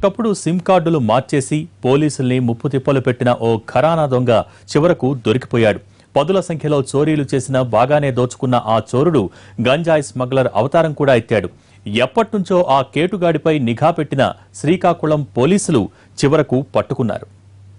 ఎప్పటికప్పుడు సిమ్ కార్డులు మార్చేసి పోలీసుల్ని ముప్పు తిప్పలు పెట్టిన ఓ ఖరానా దొంగ చివరకు దొరికిపోయాడు పదుల సంఖ్యలో చోరీలు చేసిన బాగానే దోచుకున్న ఆ చోరుడు గంజాయి స్మగ్లర్ అవతారం కూడా ఎత్తాడు ఎప్పట్నుంచో ఆ కేటుగాడిపై నిఘా పెట్టిన శ్రీకాకుళం పోలీసులు చివరకు పట్టుకున్నారు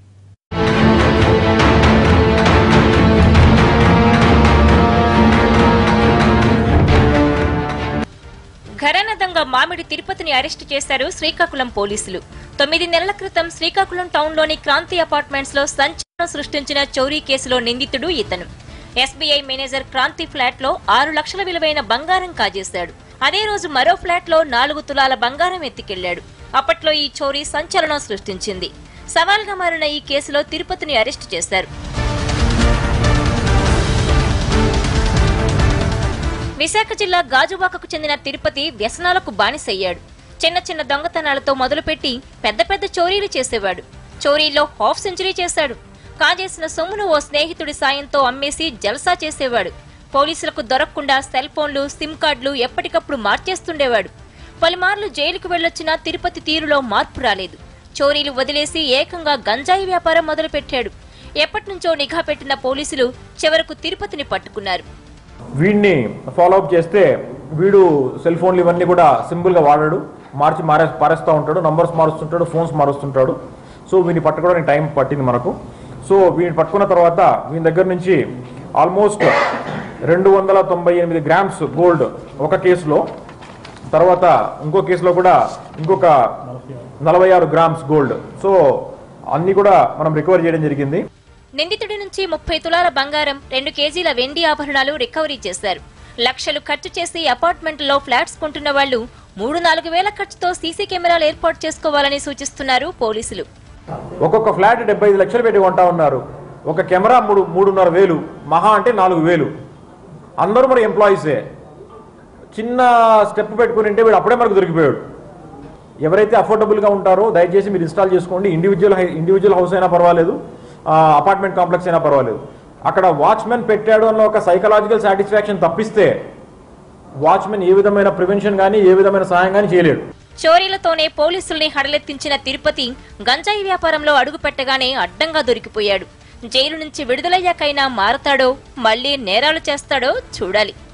ఘరానా దొంగ మామిడి తిరుపతిని అరెస్టు చేశారు శ్రీకాకుళం పోలీసులు తొమ్మిది నెలల క్రితం శ్రీకాకుళం టౌన్లోని క్రాంతి అపార్ట్మెంట్స్ లో సంచలనం సృష్టించిన చోరీ కేసులో నిందితుడు ఇతను ఎస్బీఐ మేనేజర్ క్రాంతి ఫ్లాట్ లో ఆరు లక్షల విలువైన బంగారం కాజేశాడు అదే రోజు మరో ఫ్లాట్ లో నాలుగు తులాల బంగారం ఎత్తికెళ్లాడు అప్పట్లో ఈ చోరీ సంచలనం సృష్టించింది సవాల్గా మారిన ఈ కేసులో తిరుపతిని అరెస్టు చేశారు విశాఖ జిల్లా గాజువాకకు చెందిన తిరుపతి వ్యసనాలకు బానిసయ్యాడు చిన్న చిన్న దొంగతనాలతో మొదలుపెట్టి పెద్ద పెద్ద చోరీలు చేసేవాడు చోరీలో హాఫ్ సెంచరీ చేశాడు కాజేసిన సొమ్మును ఓ స్నేహితుడి సాయంతో అమ్మేసి జల్సా చేసేవాడు పోలీసులకు దొరకకుండా సెల్ ఫోన్లు సిమ్ కార్డులు ఎప్పటికప్పుడు మార్చేస్తుండేవాడు పలుమార్లు జైలుకు వెళ్లొచ్చినా తిరుపతి తీరులో మార్పు రాలేదు చోరీలు వదిలేసి ఏకంగా గంజాయి వ్యాపారం మొదలుపెట్టాడు ఎప్పటినుంచో నిఘా పెట్టిన పోలీసులు చివరకు తిరుపతిని పట్టుకున్నారు వీడిని ఫాలో అప్ చేస్తే వీడు సెల్ ఫోన్లు ఇవన్నీ కూడా సింపుల్గా వాడాడు మార్చి మారే పారేస్తూ ఉంటాడు నంబర్స్ మారుస్తుంటాడు ఫోన్స్ మారుస్తుంటాడు సో వీడిని పట్టుకోవడానికి టైం పట్టింది మనకు సో వీడిని పట్టుకున్న తర్వాత వీని దగ్గర నుంచి ఆల్మోస్ట్ రెండు వందల తొంభై ఎనిమిది గ్రామ్స్ గోల్డ్ ఒక కేసులో తర్వాత ఇంకో కేసులో కూడా ఇంకొక నలభై ఆరు గ్రామ్స్ గోల్డ్ సో అన్నీ కూడా మనం రికవర్ చేయడం జరిగింది నిందితుడి నుంచి ముప్పై తులాల బంగారం రెండు కేజీల వెండి ఆభరణాలు రికవరీ చేశారు లక్షలు ఖర్చు చేసి అపార్ట్మెంట్లో ఫ్లాట్స్ కొంటున్న వాళ్ళు మూడు నాలుగు వేల ఖర్చుతో సీసీ కెమెరాలు ఏర్పాటు చేసుకోవాలని సూచిస్తున్నారు పోలీసులు ఒక్కొక్క ఫ్లాట్ డెబ్బై ఐదు లక్షలు పెట్టి కొంటా ఉన్నారు ఒక కెమెరా మూడు మూడున్నర వేలు మహా అంటే నాలుగు వేలు అందరూ మరి ఎంప్లాయీసే చిన్న స్టెప్ పెట్టుకుని ఉంటే వీడు అప్పుడే మనకు దొరికిపోయాడు ఎవరైతే అఫోర్డబుల్గా ఉంటారో దయచేసి మీరు ఇన్స్టాల్ చేసుకోండి ఇండివిజువల్ హై- ఇండివిజువల్ హౌస్ అయినా పర్వాలేదు ఆ, అపార్ట్మెంట్ కాంప్లెక్స్ అయినా పర్వాలేదు అక్కడ వాచ్మెన్ పెట్టాడు అన్న ఒక సైకలాజికల్ సాటిస్ఫాక్షన్ తప్పిస్తే వాచ్మెన్ ఏ విధమైన ప్రివెన్షన్ కానీ ఏ విధమైన సహాయం కానీ చేయలేడు చోరీలతోనే పోలీసుల్ని హడలెత్తించిన తిరుపతి గంజాయి వ్యాపారంలో అడుగు పెట్టగానే అడ్డంగా దొరికిపోయాడు జైలు నుంచి విడుదలయ్యాకైనా మారతాడో మళ్లీ నేరాలు చేస్తాడో చూడాలి